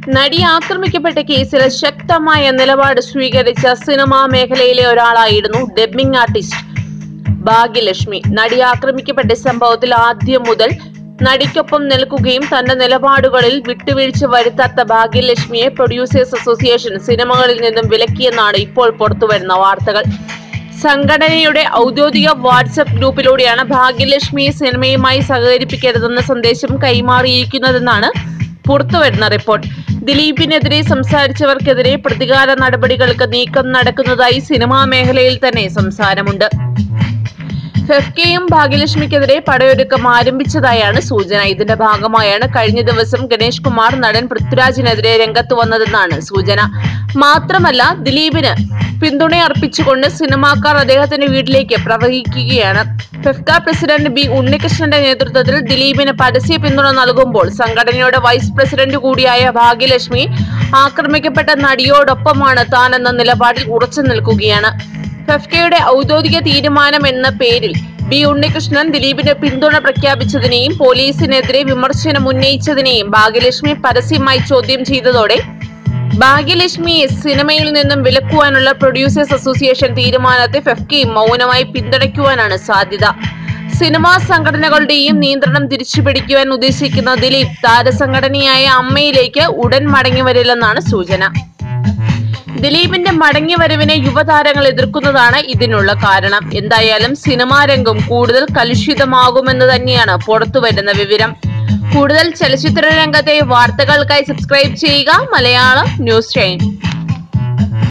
നടി ആക്രമിക്കപ്പെട്ട കേസിൽ ശക്തമായ നിലപാട് സ്വീകരിച്ച സിനിമാ മേഖലയിലെ ഒരാളായിരുന്നു ഡബ്ബിംഗ് ആർട്ടിസ്റ്റ് ഭാഗ്യലക്ഷ്മി നടി ആക്രമിക്കപ്പെട്ട സംഭവത്തിൽ ആദ്യം മുതൽ നടിക്കൊപ്പം നിൽക്കുകയും തന്റെ നിലപാടുകളിൽ വിട്ടുവീഴ്ച വരുത്താത്ത ഭാഗ്യലക്ഷ്മിയെ പ്രൊഡ്യൂസേഴ്സ് അസോസിയേഷൻ സിനിമകളിൽ നിന്നും വിലക്കിയെന്നാണ് ഇപ്പോൾ പുറത്തുവരുന്ന വാർത്തകൾ സംഘടനയുടെ ഔദ്യോഗിക വാട്സപ്പ് ഗ്രൂപ്പിലൂടെയാണ് ഭാഗ്യലക്ഷ്മിയെ സിനിമയുമായി സഹകരിപ്പിക്കരുതെന്ന സന്ദേശം കൈമാറിയിരിക്കുന്നതെന്നാണ് പുറത്തുവരുന്ന റിപ്പോർട്ട് ദിലീപിനെതിരെ സംസാരിച്ചവർക്കെതിരെ പ്രതികാര നടപടികൾക്ക് നീക്കം നടക്കുന്നതായി സിനിമാ മേഖലയിൽ തന്നെ സംസാരമുണ്ട് ഫെഫ്കെയും ഭാഗ്യലക്ഷ്മിക്കെതിരെ പടയൊരുക്കം ആരംഭിച്ചതായാണ് സൂചന ഇതിന്റെ ഭാഗമായാണ് കഴിഞ്ഞ ദിവസം ഗണേഷ് കുമാർ നടൻ പൃഥ്വിരാജിനെതിരെ രംഗത്ത് വന്നതെന്നാണ് സൂചന മാത്രമല്ല ദിലീപിന് പിന്തുണ അർപ്പിച്ചുകൊണ്ട് സിനിമാക്കാർ അദ്ദേഹത്തിന്റെ വീട്ടിലേക്ക് പ്രവഹിക്കുകയാണ് ഫെഫ്ക പ്രസിഡന്റ് ബി ഉണ്ണികൃഷ്ണന്റെ നേതൃത്വത്തിൽ ദിലീപിന് പരസ്യ പിന്തുണ നൽകുമ്പോൾ സംഘടനയുടെ വൈസ് പ്രസിഡന്റ് കൂടിയായ ഭാഗ്യലക്ഷ്മി ആക്രമിക്കപ്പെട്ട നടിയോടൊപ്പമാണ് താനെന്ന നിലപാടിൽ ഉറച്ചു നിൽക്കുകയാണ് ഫെഫ്കയുടെ ഔദ്യോഗിക തീരുമാനം എന്ന പേരിൽ ബി ഉണ്ണികൃഷ്ണൻ ദിലീപിന് പിന്തുണ പ്രഖ്യാപിച്ചതിനെയും പോലീസിനെതിരെ വിമർശനം ഉന്നയിച്ചതിനെയും ഭാഗ്യലക്ഷ്മി പരസ്യമായി ചോദ്യം ചെയ്തതോടെ ഭാഗ്യലക്ഷ്മിയെ സിനിമയിൽ നിന്നും വിലക്കുവാനുള്ള പ്രൊഡ്യൂസേഴ്സ് അസോസിയേഷൻ തീരുമാനത്തെ ഫെഫ്കയും മൗനമായി പിന്തുണയ്ക്കുവാനാണ് സാധ്യത സിനിമാ സംഘടനകളുടെയും നിയന്ത്രണം തിരിച്ചുപിടിക്കുവാൻ ഉദ്ദേശിക്കുന്ന ദിലീപ് താരസംഘടനയായ അമ്മയിലേക്ക് ഉടൻ മടങ്ങി വരില്ലെന്നാണ് സൂചന ദിലീപിന്റെ മടങ്ങിവരവിനെ യുവതാരങ്ങൾ എതിർക്കുന്നതാണ് ഇതിനുള്ള കാരണം എന്തായാലും സിനിമാ രംഗം കൂടുതൽ കലുഷിതമാകുമെന്ന് തന്നെയാണ് പുറത്തുവരുന്ന വിവരം കൂടുതൽ ചലച്ചിത്ര രംഗത്തെ വാർത്തകൾക്കായി സബ്സ്ക്രൈബ് ചെയ്യുക മലയാളം ന്യൂസ് ടൈം